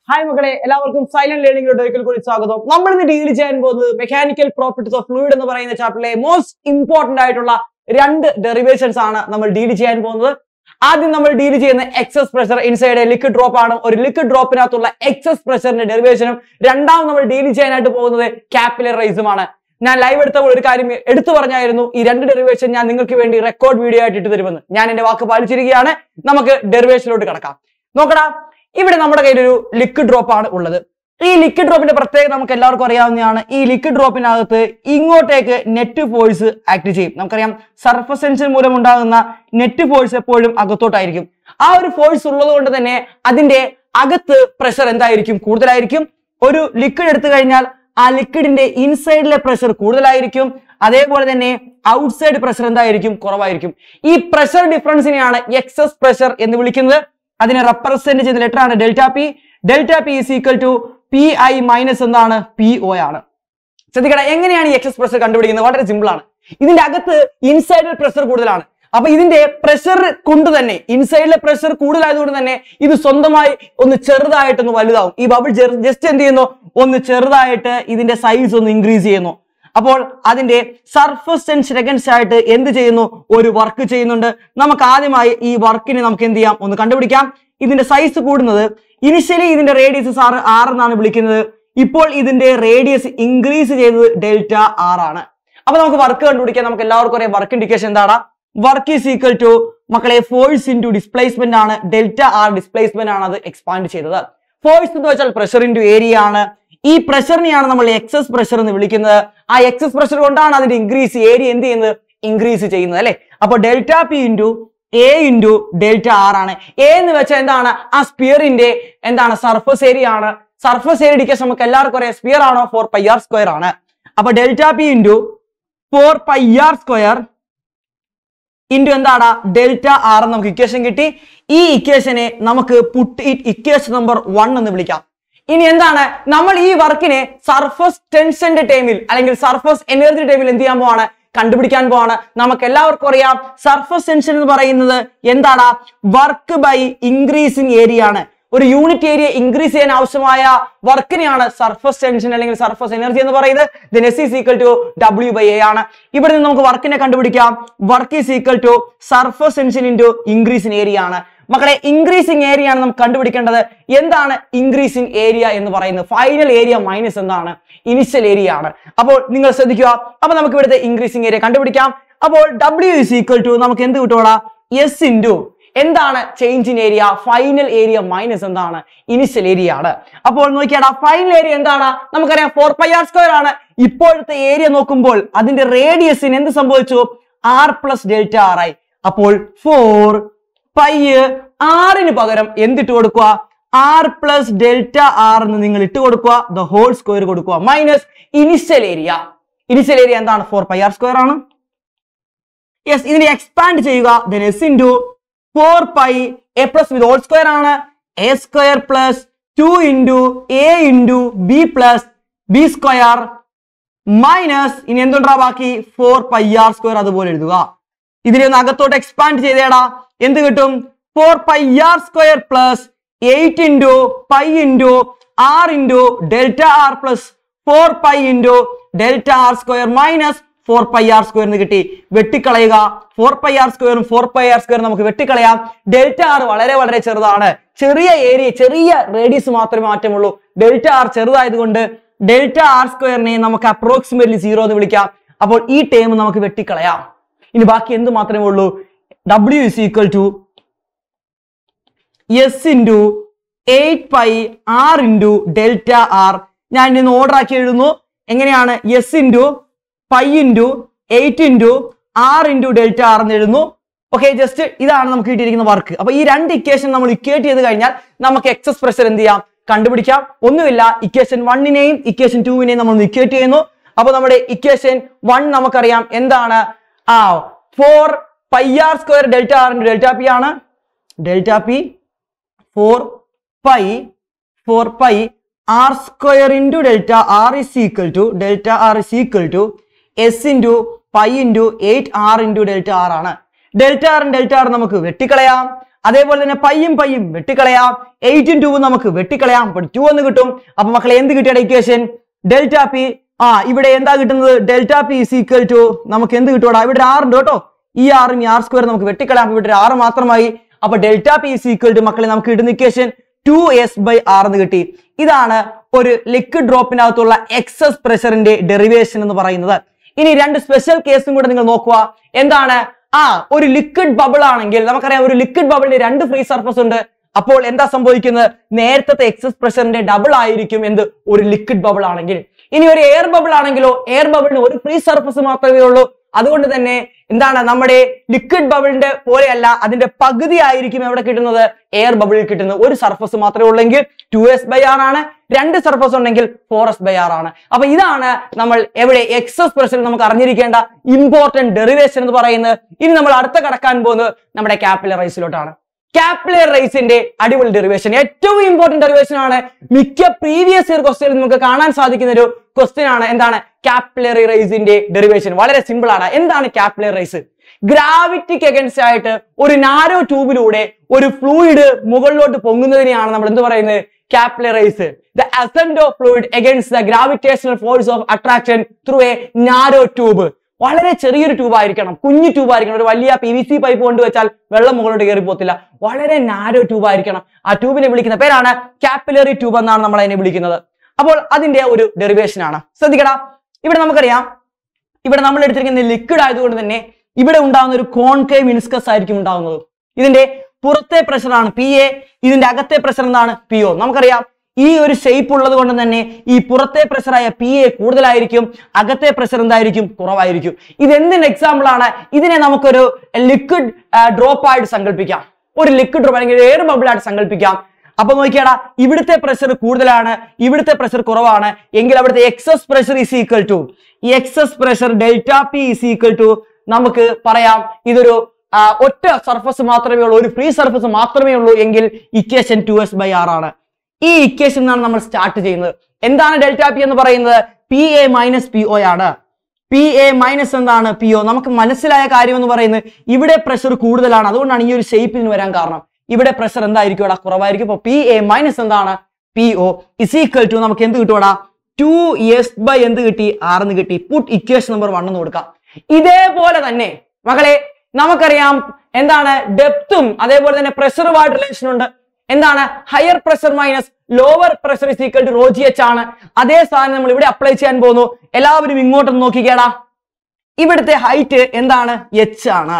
hi മക്കളെ എല്ലാവർക്കും silent ലേണിംഗിലോട്ട് ഒരിക്കൽ കൂടി സ്വാഗതം നമ്മൾ ഇന്ന് ഡീൽ ചെയ്യാൻ പോകുന്നത് മെക്കാനിക്കൽ പ്രോപ്പർട്ടീസ് ഓഫ് ഫ്ലൂയിഡ് എന്ന് പറയുന്ന ചാപ്റ്ററിലെ മോസ്റ്റ് ഇമ്പോർട്ടന്റ് ആയിട്ടുള്ള രണ്ട് ഡെറിവേഷൻസ് ആണ് നമ്മൾ ഡീൽ ചെയ്യാൻ പോകുന്നത് ആദ്യം നമ്മൾ ഡീൽ ചെയ്യുന്ന excess pressure inside liquid drop ആണ് ഒരു ലിക്വിഡ് ഡ്രോപ്പിനകത്തുള്ള എക്സസ് പ്രഷറിന്റെ ഡെറിവേഷനും രണ്ടാമത് നമ്മൾ ഡീൽ ചെയ്യാനായിട്ട് പോകുന്നത് കാപ്പിലർ റൈസുമാണ് ഞാൻ ലൈവ് എടുത്തപ്പോൾ ഒരു കാര്യം എടുത്തു പറഞ്ഞായിരുന്നു ഈ രണ്ട് ഡെറിവേഷൻ ഞാൻ നിങ്ങൾക്ക് വേണ്ടി റെക്കോർഡ് വീഡിയോ ആയിട്ട് ഇട്ട് തരുമെന്ന് ഞാൻ എന്റെ വാക്ക് പാലിച്ചിരിക്കുകയാണ് നമുക്ക് ഡെറിവേഷനിലോട്ട് കിടക്കാം നോക്കടാ ഇവിടെ നമ്മുടെ കയ്യിൽ ഒരു ലിക്വിഡ് ഡ്രോപ്പ് ആണ് ഉള്ളത് ഈ ലിക്വിഡ് ഡ്രോപ്പിന്റെ പ്രത്യേകത നമുക്ക് എല്ലാവർക്കും അറിയാവുന്നതാണ് ഈ ലിക്വിഡ് ഡ്രോപ്പിനകത്ത് ഇങ്ങോട്ടേക്ക് നെറ്റ് ഫോഴ്സ് ആക്ട് ചെയ്യും നമുക്കറിയാം സർഫസ് ടെൻഷൻ മൂലം ഉണ്ടാകുന്ന നെറ്റ് ഫോഴ്സ് എപ്പോഴും അകത്തോട്ടായിരിക്കും ആ ഒരു ഫോഴ്സ് ഉള്ളത് കൊണ്ട് തന്നെ അതിന്റെ അകത്ത് പ്രഷർ എന്തായിരിക്കും കൂടുതലായിരിക്കും ഒരു ലിക്വിഡ് എടുത്തു കഴിഞ്ഞാൽ ആ ലിക്വിഡിന്റെ ഇൻസൈഡിലെ പ്രഷർ കൂടുതലായിരിക്കും അതേപോലെ തന്നെ ഔട്ട്സൈഡ് പ്രഷർ എന്തായിരിക്കും കുറവായിരിക്കും ഈ പ്രഷർ ഡിഫറൻസിനെയാണ് എക്സസ് പ്രഷർ എന്ന് വിളിക്കുന്നത് അതിനെ റെപ്രസെന്റ് ചെയ്യുന്ന ലെറ്റർ ആണ് delta P delta P is equal to P I minus എന്താണ് പി ഒ ആണ് ശ്രദ്ധിക്കട എങ്ങനെയാണ് ഈ എക്സസ് പ്രഷർ കണ്ടുപിടിക്കുന്നത് വളരെ സിമ്പിൾ ആണ് ഇതിന്റെ അകത്ത് ഇൻസൈഡിൽ പ്രഷർ കൂടുതലാണ് അപ്പൊ ഇതിന്റെ പ്രഷർ കൊണ്ട് തന്നെ ഇൻസൈഡിലെ പ്രഷർ കൂടുതലായതുകൊണ്ട് തന്നെ ഇത് സ്വന്തമായി ഒന്ന് ചെറുതായിട്ടൊന്ന് വലുതാവും ഈ ബബിൾ ജസ്റ്റ് എന്ത് ചെയ്യുന്നു ഒന്ന് ചെറുതായിട്ട് ഇതിന്റെ സൈസ് ഒന്ന് ഇൻക്രീസ് ചെയ്യുന്നു അപ്പോൾ അതിന്റെ സർഫസ് ടെൻഷൻ അഗൻസ്റ്റ് ആയിട്ട് എന്ത് ചെയ്യുന്നു ഒരു വർക്ക് ചെയ്യുന്നുണ്ട് നമുക്ക് ആദ്യമായി ഈ വർക്കിനെ നമുക്ക് എന്ത് ചെയ്യാം ഒന്ന് കണ്ടുപിടിക്കാം ഇതിന്റെ സൈസ് കൂടുന്നത് ഇനിഷ്യലി ഇതിന്റെ റേഡിയസ് സാർ ആർ എന്നാണ് വിളിക്കുന്നത് ഇപ്പോൾ ഇതിന്റെ റേഡിയസ് ഇൻക്രീസ് ചെയ്തത് ഡെൽറ്റ ആർ ആണ് അപ്പൊ നമുക്ക് വർക്ക് കണ്ടുപിടിക്കാൻ നമുക്ക് എല്ലാവർക്കും അറിയാം വർക്ക് ഇൻഡിക്കേഷൻ എന്താണ് വർക്ക് ഈസ് ഈക്വൽ ടു മക്കളെ ഫോഴ്സ് ഇൻറ്റു ഡിസ്പ്ലേസ്മെന്റ് ആണ് ഡെൽറ്റ ആർ ഡിസ്പ്ലേസ്മെന്റ് ആണ് അത് എക്സ്പാൻഡ് ചെയ്തത് ഫോഴ്സ് എന്ന് വെച്ചാൽ പ്രഷർ ഇൻറ്റു ഏരിയ ആണ് ഈ പ്രഷറിനെയാണ് നമ്മൾ എക്സസ് പ്രഷർ എന്ന് വിളിക്കുന്നത് ആ എക്സസ് പ്രഷർ കൊണ്ടാണ് അതിന്റെ ഇൻക്രീസ് ഏരിയ എന്ത് ചെയ്യുന്നത് ഇൻക്രീസ് ചെയ്യുന്നത് അല്ലെ അപ്പൊ delta P into A into delta R ആണ് എ എന്ന് വെച്ചാൽ എന്താണ് ആ സ്പിയറിന്റെ എന്താണ് സർഫസ് ഏരിയ ആണ് സർഫസ് ഏരിയ ഡിക്കേഷൻ നമുക്ക് എല്ലാവർക്കും അറിയാം സ്പിയർ ആണോ ഫോർ പൈ ആർ സ്ക്വയർ ആണ് അപ്പൊ delta P into four pi R square into എന്താണ് ഡെൽറ്റ ആർ എന്ന് നമുക്ക് ഇക്വേഷൻ കിട്ടി ഈ ഇക്വേഷനെ നമുക്ക് put it equation number one എന്ന് വിളിക്കാം ഇനി എന്താണ് നമ്മൾ ഈ വർക്കിനെ സർഫസ് ടെൻഷന്റെ ടൈമിൽ അല്ലെങ്കിൽ സർഫസ് എനർജി ടൈമിൽ എന്ത് ചെയ്യാൻ പോവാണ് കണ്ടുപിടിക്കാൻ പോവാണ് നമുക്ക് എല്ലാവർക്കും അറിയാം സർഫസ് ടെൻഷൻ എന്ന് പറയുന്നത് എന്താണ് വർക്ക് ബൈ ഇൻക്രീസിങ് ഏരിയ ആണ് ഒരു യൂണിറ്റ് ഏരിയ ഇൻക്രീസ് ചെയ്യാൻ ആവശ്യമായ വർക്കിനെയാണ് സർഫസ് ടെൻഷൻ അല്ലെങ്കിൽ സർഫസ് എനർജി എന്ന് പറയുന്നത് then S is equal to W by A ആണ് ഇവിടെ നിന്ന് നമുക്ക് വർക്കിനെ കണ്ടുപിടിക്കാം work is equal to surface tension into increase in area ആണ് മക്കളെ ഇൻക്രീസിങ് ഏരിയ ആണ് നമുക്ക് കണ്ടുപിടിക്കേണ്ടത് എന്താണ് ഇൻക്രീസിങ് ഏരിയ എന്ന് പറയുന്നത് ഫൈനൽ ഏരിയ മൈനസ് എന്താണ് ഇനിഷ്യൽ ഏരിയ ആണ് അപ്പോൾ നിങ്ങൾ ശ്രദ്ധിക്കുക അപ്പൊ നമുക്ക് ഇവിടുത്തെ ഇൻക്രീസിങ് ഏരിയ കണ്ടുപിടിക്കാം അപ്പോൾ ഡബ്ല്യു ഇസ് ഈക്വൽ ടു നമുക്ക് എന്ത് കിട്ടൂടാ എസ് ഇൻറ്റു എന്താണ് change in area final area minus എന്താണ് ഇനിഷ്യൽ ഏരിയ ആണ് അപ്പോൾ നോക്കിയാടാ ഫൈനൽ ഏരിയ എന്താണ് നമുക്കറിയാം ഫോർ പൈ ആർ സ്ക്വയർ ആണ് ഇപ്പോഴത്തെ ഏരിയ നോക്കുമ്പോൾ അതിന്റെ റേഡിയസിന് എന്ത് സംഭവിച്ചു ആർ പ്ലസ് ഡെൽറ്റ ആർ ആയി അപ്പോൾ ഫോർ പൈ ആറിന് പകരം എന്തിട്ട് കൊടുക്കുക ആർ പ്ലസ് ഡെൽറ്റ ആർ എന്ന് നിങ്ങൾ ഇട്ട് കൊടുക്കുക ദ ഹോൾ സ്ക്വയർ കൊടുക്കുക minus initial area initial area എന്താണ് ഫോർ പൈ ആർ സ്ക്വയർ ആണ് യെസ് ഇതിനെ എക്സ്പാൻഡ് ചെയ്യുക then S into four pi A plus with whole square ആണ് A square plus two into A into B plus B square minus ഇനി എന്തുണ്ടാ ബാക്കി four pi R square അതുപോലെ എഴുതുക ഇതിനെ ഒന്ന് അകത്തോട്ട് എക്സ്പാൻഡ് ചെയ്തേടാ എന്ത് കിട്ടും four pi R square plus eight into pi into R into delta R plus four pi into delta R square minus four pi R square എന്ന് കിട്ടി വെട്ടിക്കളയുക ഫോർ പൈ ആർ സ്ക്വയറും ഫോർ പൈ ആർ സ്ക്വയറും നമുക്ക് വെട്ടിക്കളയാം delta R വളരെ വളരെ ചെറുതാണ് ചെറിയ ഏരിയ ചെറിയ റേഡിയസ് മാത്രമേ മാറ്റമുള്ളൂ ഡെൽറ്റ ആർ ചെറുതായതുകൊണ്ട് ഡെൽറ്റ ആർ സ്ക്വയറിനെ നമുക്ക് അപ്രോക്സിമേറ്റ്ലി സീറോ എന്ന് വിളിക്കാം അപ്പോൾ ഈ ടേം നമുക്ക് വെട്ടിക്കളയാം ഇനി ബാക്കി എന്ത് മാത്രമേ ഉള്ളൂ W is equal to S into eight pi R into delta R ഞാൻ ഇന്ന് ഓർഡർ ആക്കി എഴുതുന്നു എങ്ങനെയാണ് S into pi into eight into R into delta R എന്ന് എഴുതുന്നു ഓക്കെ ജസ്റ്റ് ഇതാണ് നമുക്ക് കിട്ടിയിരിക്കുന്ന വർക്ക് അപ്പൊ ഈ രണ്ട് ഇക്വേഷൻ നമ്മൾ ഇക്വേറ്റ് ചെയ്ത് കഴിഞ്ഞാൽ നമുക്ക് എക്സസ് പ്രഷർ എന്ത് ചെയ്യാം കണ്ടുപിടിക്കാം ഒന്നുമില്ല ഇക്വേഷൻ വണ്ണിനെയും ഇക്വേഷൻ ടൂവിനെയും നമ്മൾ ഇക്വേറ്റ് ചെയ്യുന്നു അപ്പൊ നമ്മുടെ ഇക്വേഷൻ വൺ നമുക്കറിയാം എന്താണ് ആ four pi R square delta R into delta P ആണ് delta P four pi four pi R square into delta R is equal to delta R is equal to S into pi into eight R into delta R ആണ് delta ആറും delta ആറും നമുക്ക് വെട്ടിക്കളയാം അതേപോലെ തന്നെ പയ്യും പയ്യും വെട്ടിക്കളയാം എയ്റ്റും ടൂവും നമുക്ക് വെട്ടിക്കളയാം അപ്പോൾ ടു എന്ന് കിട്ടും അപ്പൊ മക്കളെ എന്ത് കിട്ടിയ ഇക്വേഷൻ ഡെൽറ്റ പി ആ ഇവിടെ എന്താ കിട്ടുന്നത് delta P is equal to നമുക്ക് എന്ത് കിട്ടുവാടാ ഇവിടെ ഒരു ആറുണ്ട് കേട്ടോ ഈ ആറും ഈ ആർ സ്ക്വയർ നമുക്ക് വെട്ടിക്കളയാം അപ്പൊ ഇവിടെ ഒരു ആറ് മാത്രമായി അപ്പൊ delta P is equal to മക്കളെ നമുക്ക് കിട്ടുന്ന equation two S by R എന്ന് കിട്ടി ഇതാണ് ഒരു ലിക്വിഡ് ഡ്രോപ്പിനകത്തുള്ള എക്സസ് പ്രഷറിന്റെ ഡെറിവേഷൻ എന്ന് പറയുന്നത് ഇനി രണ്ട് സ്പെഷ്യൽ കേസും കൂടെ നിങ്ങൾ നോക്കുക എന്താണ് ആ ഒരു ലിക്വിഡ് ബബിൾ ആണെങ്കിൽ നമുക്കറിയാം ഒരു ലിക്വിഡ് ബബിളിന് രണ്ട് ഫ്രീ സർഫസ് ഉണ്ട് അപ്പോൾ എന്താ സംഭവിക്കുന്നത് നേരത്തെ എക്സസ് പ്രഷറിന്റെ ഡബിൾ ആയിരിക്കും എന്ത് ഒരു ലിക്വിഡ് ബബിൾ ആണെങ്കിൽ ഇനി ഒരു എയർ ബബിൾ ആണെങ്കിലോ എയർ ബബിളിന് ഒരു ഫ്രീ സർഫസ് മാത്രമേ ഉള്ളൂ അതുകൊണ്ട് തന്നെ എന്താണ് നമ്മുടെ ലിക്വിഡ് ബബിളിന്റെ പോലെയല്ല അതിന്റെ പകുതി ആയിരിക്കും എവിടെ കിട്ടുന്നത് എയർ ബബിളിൽ കിട്ടുന്നത് ഒരു സർഫസ് മാത്രമേ ഉള്ളെങ്കിൽ ടു എസ് ബൈ ആർ ആണ് രണ്ട് സർഫസ് ഉണ്ടെങ്കിൽ ഫോർ എസ് ബൈ ആർ ആണ് അപ്പൊ ഇതാണ് നമ്മൾ എവിടെ എക്സസ് പ്രഷർ നമുക്ക് അറിഞ്ഞിരിക്കേണ്ട ഇമ്പോർട്ടന്റ് ഡെറിവേഷൻ എന്ന് പറയുന്നത് ഇനി നമ്മൾ അടുത്ത കടക്കാൻ പോകുന്നത് നമ്മുടെ ക്യാപിലർ റൈസിലോട്ടാണ് കാപ്ലർ റൈസിന്റെ അടിപൊളി ഡെറിവേഷൻ ഏറ്റവും ഇമ്പോർട്ടന്റ് ഡെറിവേഷൻ ആണ് മിക്ക പ്രീവിയസ് ഇയർ ക്വസ്റ്റ്യൻ നമുക്ക് കാണാൻ സാധിക്കുന്ന ഒരു ക്വസ്റ്റ്യൻ ആണ് എന്താണ് കാപ്ലറി റൈസിന്റെ ഡെറിവേഷൻ വളരെ സിമ്പിൾ ആണ് എന്താണ് കാപ്ലർ റൈസ് ഗ്രാവിറ്റിക്ക് അഗൻസ്റ്റ് ആയിട്ട് ഒരു നാരോ ട്യൂബിലൂടെ ഒരു ഫ്ലൂയിഡ് മുകളിലോട്ട് പൊങ്ങുന്നതിനെയാണ് നമ്മൾ എന്ത് പറയുന്നത് capillary is the ascent of fluid against the gravitational force of attraction through a narrow tube വളരെ ചെറിയൊരു ട്യൂബ് ആയിരിക്കണം കുഞ്ഞു ട്യൂബ് ആയിരിക്കണം ഒരു വലിയ പി വി സി പൈപ്പ് കൊണ്ട് വെച്ചാൽ വെള്ളം മുകളിലോട്ട് കയറി പോകത്തില്ല വളരെ നാരോ ട്യൂബ് ആയിരിക്കണം ആ ട്യൂബിനെ വിളിക്കുന്ന പേരാണ് കാപ്പിലറി ട്യൂബ് എന്നാണ് നമ്മൾ അതിനെ വിളിക്കുന്നത് അപ്പോൾ അതിന്റെ ഒരു ഡെറിവേഷൻ ആണ് ശ്രദ്ധിക്കടാ ഇവിടെ നമുക്കറിയാം ഇവിടെ നമ്മൾ എടുത്തിരിക്കുന്ന ലിക്വിഡ് ആയതുകൊണ്ട് തന്നെ ഇവിടെ ഉണ്ടാകുന്ന ഒരു കോൺകേവ് ഇൻസ്കസ് ആയിരിക്കും ഉണ്ടാകുന്നത് ഇതിന്റെ പുറത്തെ പ്രഷറാണ് പി എ ഇതിന്റെ അകത്തെ പ്രഷർ എന്താണ് പി ഒ നമുക്കറിയാം ഈ ഒരു ഷേപ്പ് ഉള്ളത് കൊണ്ട് തന്നെ ഈ പുറത്തെ പ്രഷറായ പി എ കൂടുതലായിരിക്കും അകത്തെ പ്രഷർ എന്തായിരിക്കും കുറവായിരിക്കും ഇത് എന്തിന്റെ എക്സാമ്പിൾ ആണ് ഇതിനെ നമുക്കൊരു ലിക്വിഡ് ഡ്രോപ്പ് ആയിട്ട് സങ്കല്പിക്കാം ഒരു ലിക്വിഡ് ഡ്രോപ്പ് അല്ലെങ്കിൽ എയർ ബബിൾ ആയിട്ട് സങ്കല്പിക്കാം അപ്പൊ നോക്കിയാടാ ഇവിടുത്തെ പ്രഷർ കൂടുതലാണ് ഇവിടുത്തെ പ്രഷർ കുറവാണ് എങ്കിൽ അവിടുത്തെ excess pressure is equal to ഈ excess pressure delta P is equal to നമുക്ക് പറയാം ഇതൊരു ആ, ഒറ്റ സർഫസ് മാത്രമേ ഉള്ളൂ ഒരു ഫ്രീ സർഫസ് മാത്രമേ ഉള്ളൂ എങ്കിൽ equation two S by R ആണ് ഈ ഇക്വേഷൻ നിന്നാണ് നമ്മൾ സ്റ്റാർട്ട് ചെയ്യുന്നത് എന്താണ് ഡെൽറ്റ പി എന്ന് പറയുന്നത് P A minus P O ആണ് പി എ മൈനസ് എന്താണ് പി ഒ നമുക്ക് മനസ്സിലായ കാര്യം എന്ന് പറയുന്നത് ഇവിടെ പ്രഷർ കൂടുതലാണ് അതുകൊണ്ടാണ് ഈ ഒരു ഷേപ്പിൽ വരാൻ കാരണം ഇവിടെ പ്രഷർ എന്തായിരിക്കും ഇവിടെ കുറവായിരിക്കും അപ്പൊ പി എ മൈനസ് എന്താണ് P O is equal to നമുക്ക് എന്ത് കിട്ടുവാടാ ടു എസ് ബൈ എന്ത് കിട്ടി ആർ എന്ന് കിട്ടി പുട്ട് ഇക്വേഷൻ നമ്പർ വൺ എന്ന് കൊടുക്കാം ഇതേപോലെ തന്നെ മകളെ നമുക്കറിയാം എന്താണ് ഡെപ്തും അതേപോലെ തന്നെ പ്രഷറുമായിട്ട് റിലേഷൻ ഉണ്ട് എന്താണ് higher pressure minus lower pressure is equal to rho g H ആണ് അതേ സാധനം നമ്മൾ ഇവിടെ അപ്ലൈ ചെയ്യാൻ പോകുന്നു എല്ലാവരും ഇങ്ങോട്ടൊന്ന് നോക്കിക്കേടാ ഇവിടുത്തെ ഹൈറ്റ് എന്താണ് എച്ച് ആണ്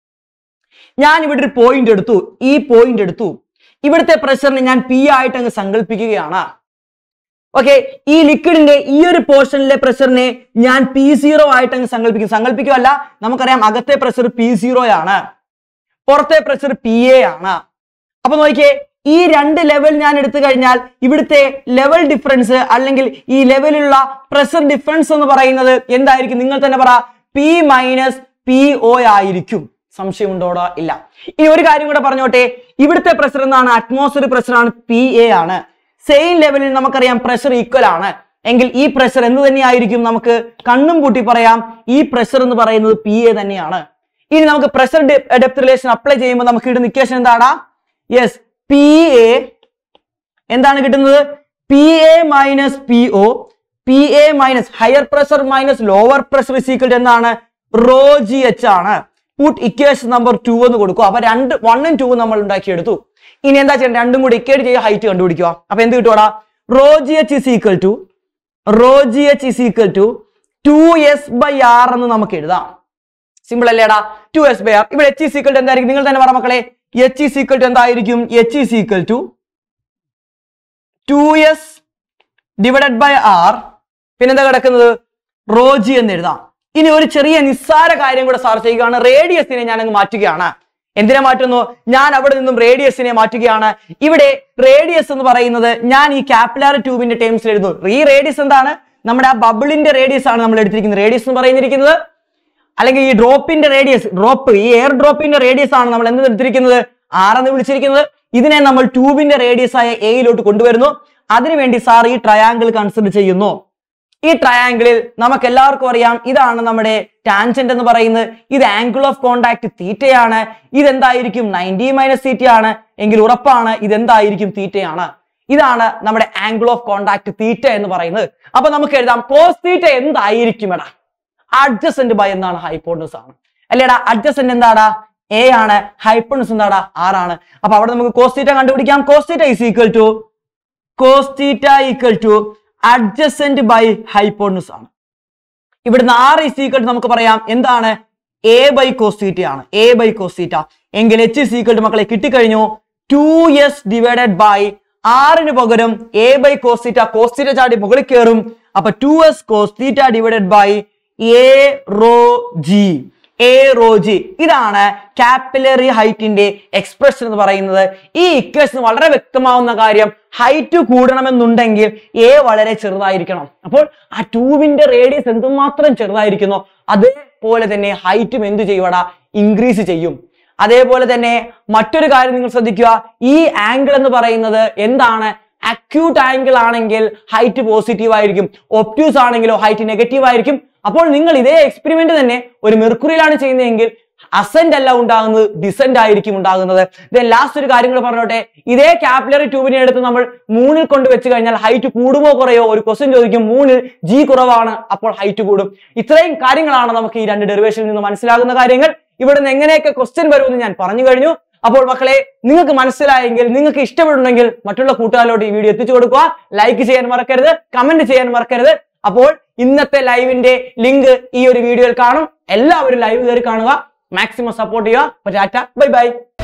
ഞാൻ ഇവിടെ ഒരു പോയിന്റ് എടുത്തു ഈ പോയിന്റ് എടുത്തു ഇവിടുത്തെ പ്രഷറിനെ ഞാൻ പി ആയിട്ട് അങ്ങ് സങ്കല്പിക്കുകയാണ് ഓക്കെ ഈ ലിക്വിഡിന്റെ ഈ ഒരു പോർഷനിലെ പ്രഷറിനെ ഞാൻ പി സീറോ ആയിട്ട് അങ്ങ് സങ്കല്പിക്കും സങ്കല്പിക്കുമല്ല നമുക്കറിയാം അകത്തെ പ്രഷർ പി സീറോ ആണ് പുറത്തെ പ്രഷർ പി എ ആണ് അപ്പൊ നോക്കിയേ ഈ രണ്ട് ലെവൽ ഞാൻ എടുത്തു കഴിഞ്ഞാൽ ഇവിടുത്തെ ലെവൽ ഡിഫറൻസ് അല്ലെങ്കിൽ ഈ ലെവലിലുള്ള പ്രഷർ ഡിഫറൻസ് എന്ന് പറയുന്നത് എന്തായിരിക്കും നിങ്ങൾ തന്നെ പറ പി മൈനസ് പി ഒ ആയിരിക്കും സംശയമുണ്ടോടോ ഇല്ല ഇനി ഒരു കാര്യം കൂടെ പറഞ്ഞോട്ടെ ഇവിടുത്തെ പ്രഷർ എന്താണ് അറ്റ്മോസ്ഫിയർ പ്രഷർ ആണ് പി എ ആണ് സെയിം ലെവലിൽ നമുക്കറിയാം പ്രഷർ ഈക്വൽ ആണ് എങ്കിൽ ഈ പ്രഷർ എന്ത് തന്നെയായിരിക്കും നമുക്ക് കണ്ണും പൂട്ടി പറയാം ഈ പ്രഷർ എന്ന് പറയുന്നത് പി എ തന്നെയാണ് ഇനി നമുക്ക് പ്രഷർ ഡെപ്ത് റിലേഷൻ അപ്ലൈ ചെയ്യുമ്പോൾ നമുക്ക് ഇടുന്ന ഇക്വേഷൻ എന്താണ് യെസ് പി എ എന്താണ് കിട്ടുന്നത് P A minus P O P A minus higher pressure minus lower pressure is equal എന്താണ് റോ ജി എച്ച് ആണ് പുട്ട് ഇക്വേഷൻ നമ്പർ ടു എന്ന് കൊടുക്കുക അപ്പൊ രണ്ട് വണ്ണും ടൂവും നമ്മൾ ഉണ്ടാക്കിയെടുത്തു ഇനി എന്താ ചെയ്യേണ്ടത് രണ്ടും കൂടി ഇക്വേറ്റ് ചെയ്യുക ഹൈറ്റ് കണ്ടുപിടിക്കുക അപ്പൊ എന്ത് കിട്ടുവാടാ rho G H is equal to rho G H is equal to two S by R എന്ന് നമുക്ക് എഴുതാം സിമ്പിൾ അല്ലേടാ ടു എസ് ബൈ ആർ ഇവിടെ എച്ച് ഇസ് ഈക്വൽ ടു എന്തായിരിക്കും നിങ്ങൾ തന്നെ പറ മക്കളെ എച്ച് ഇസ് ഈക്വൽ ടു എന്തായിരിക്കും H is equal to two S divided by R പിന്നെന്താ കിടക്കുന്നത് റോജി എന്ന് എഴുതാം ഇനി ഒരു ചെറിയ നിസ്സാര കാര്യം കൂടെ സാർ ചെയ്യുകയാണ് റേഡിയസിനെ ഞാൻ അങ്ങ് മാറ്റുകയാണ് എന്തിനെ മാറ്റുന്നു ഞാൻ അവിടെ നിന്നും റേഡിയസിനെ മാറ്റുകയാണ് ഇവിടെ റേഡിയസ് എന്ന് പറയുന്നത് ഞാൻ ഈ കാപ്പിലാർ ട്യൂബിന്റെ ടേംസിൽ എഴുതുന്നു ഈ റേഡിയസ് എന്താണ് നമ്മുടെ ആ ബബിളിന്റെ റേഡിയസ് ആണ് നമ്മൾ എടുത്തിരിക്കുന്നത് റേഡിയസ് എന്ന് പറയുന്നിരിക്കുന്നത് അല്ലെങ്കിൽ ഈ ഡ്രോപ്പിന്റെ റേഡിയസ് ഡ്രോപ്പ് ഈ എയർ ഡ്രോപ്പിന്റെ റേഡിയസ് ആണ് നമ്മൾ എന്ത് എടുത്തിരിക്കുന്നത് ആർ എന്ന് വിളിച്ചിരിക്കുന്നത് ഇതിനെ നമ്മൾ ട്യൂബിന്റെ റേഡിയസ് ആയ എയിലോട്ട് കൊണ്ടുവരുന്നു അതിനുവേണ്ടി സാർ ഈ ട്രയാങ്കിൾ കൺസിഡർ ചെയ്യുന്നു ഈ ട്രയാങ്കിളിൽ നമുക്ക് എല്ലാവർക്കും അറിയാം ഇതാണ് നമ്മുടെ ടാൻജന്റ് എന്ന് പറയുന്നത് ഇത് ആംഗിൾ ഓഫ് കോണ്ടാക്ട് തീറ്റയാണ് ഇതെന്തായിരിക്കും നയൻറ്റി മൈനസ് തീറ്റയാണ് എങ്കിൽ ഉറപ്പാണ് ഇതെന്തായിരിക്കും തീറ്റയാണ് ഇതാണ് നമ്മുടെ ആംഗിൾ ഓഫ് കോണ്ടാക്ട് തീറ്റ എന്ന് പറയുന്നത് അപ്പൊ നമുക്ക് എഴുതാം കോസ് തീറ്റ എന്തായിരിക്കും എടാ അഡ്ജസെന്റ് ബൈ എന്താണ് ഹൈപ്പോണസ് ആണ് അല്ലേടാ അഡ്ജസെന്റ് എന്താടാ എ ആണ് ഹൈപ്പോണസ് എന്താടാ ആറാണ് അപ്പൊ അവിടെ നമുക്ക് കോസ് തീറ്റ കണ്ടുപിടിക്കാം cos theta is equal to cos theta equal to adjacent by hypotenuse ആണ് ഇവിടുന്ന് ആർ ഇസ് ഈക്വൽ ടു നമുക്ക് പറയാം എന്താണ് എ ബൈ കോസ്റ്റീറ്റ ആണ് എ ബൈ കോസ്റ്റീറ്റ എങ്കിൽ എച്ച് ഇസ് ഈക്വൽ ടു മക്കളെ കിട്ടിക്കഴിഞ്ഞു ടു എസ് ഡിവൈഡഡ് ബൈ ആറിന് പകരം എ ബൈ കോസ്റ്റീറ്റ കോസ്റ്റീറ്റ ചാടി മുകളിൽ കയറും അപ്പൊ two S cos theta divided by A rho G A rho G ഇതാണ് കാപ്പിലറി ഹൈറ്റിന്റെ എക്സ്പ്രഷൻ എന്ന് പറയുന്നത് ഈ ഇക്വേഷൻ വളരെ വ്യക്തമാവുന്ന കാര്യം ഹൈറ്റ് കൂടണമെന്നുണ്ടെങ്കിൽ എ വളരെ ചെറുതായിരിക്കണം അപ്പോൾ ആ ട്യൂബിന്റെ റേഡിയസ് എന്തുമാത്രം ചെറുതായിരിക്കുന്നോ അതേപോലെ തന്നെ ഹൈറ്റും എന്ത് ചെയ്യുവടാ ഇൻക്രീസ് ചെയ്യും അതേപോലെ തന്നെ മറ്റൊരു കാര്യം നിങ്ങൾ ശ്രദ്ധിക്കുക ഈ ആംഗിൾ എന്ന് പറയുന്നത് എന്താണ് അക്യൂട്ട് ആംഗിൾ ആണെങ്കിൽ ഹൈറ്റ് പോസിറ്റീവ് ആയിരിക്കും ഒപ്റ്റ്യൂസ് ആണെങ്കിലോ ഹൈറ്റ് നെഗറ്റീവ് ആയിരിക്കും അപ്പോൾ നിങ്ങൾ ഇതേ എക്സ്പെരിമെന്റ് തന്നെ ഒരു മെർക്കുറിയിലാണ് ചെയ്യുന്നതെങ്കിൽ അസെന്റ് അല്ല ഉണ്ടാകുന്നത് ഡിസെന്റ് ആയിരിക്കും ഉണ്ടാകുന്നത് ദെൻ ലാസ്റ്റ് ഒരു കാര്യം കൂടെ പറഞ്ഞോട്ടെ ഇതേ കാപ്പിലറി ട്യൂബിനെ എടുത്ത് നമ്മൾ മൂന്നിൽ കൊണ്ട് വെച്ച് കഴിഞ്ഞാൽ ഹൈറ്റ് കൂടുമോ കുറയോ ഒരു ക്വസ്റ്റ്യൻ ചോദിക്കും മൂന്നിൽ ജി കുറവാണ് അപ്പോൾ ഹൈറ്റ് കൂടും ഇത്രയും കാര്യങ്ങളാണ് നമുക്ക് ഈ രണ്ട് ഡെറിവേഷനിൽ നിന്ന് മനസ്സിലാകുന്ന കാര്യങ്ങൾ ഇവിടെ നിന്ന് എങ്ങനെയൊക്കെ ക്വസ്റ്റ്യൻ വരുമെന്ന് ഞാൻ പറഞ്ഞു കഴിഞ്ഞു അപ്പോൾ മക്കളെ നിങ്ങൾക്ക് മനസ്സിലായെങ്കിൽ നിങ്ങൾക്ക് ഇഷ്ടപ്പെടുന്നെങ്കിൽ മറ്റുള്ള കൂട്ടുകാരിലോട്ട് ഈ വീഡിയോ എത്തിച്ചു കൊടുക്കുക ലൈക്ക് ചെയ്യാൻ മറക്കരുത് കമന്റ് ചെയ്യാൻ മറക്കരുത് അപ്പോൾ ഇന്നത്തെ ലൈവിന്റെ ലിങ്ക് ഈ ഒരു വീഡിയോയിൽ കാണും എല്ലാവരും ലൈവ് കയറി കാണുക മാക്സിമം സപ്പോർട്ട് ചെയ്യുക ടാറ്റ ബൈ ബൈ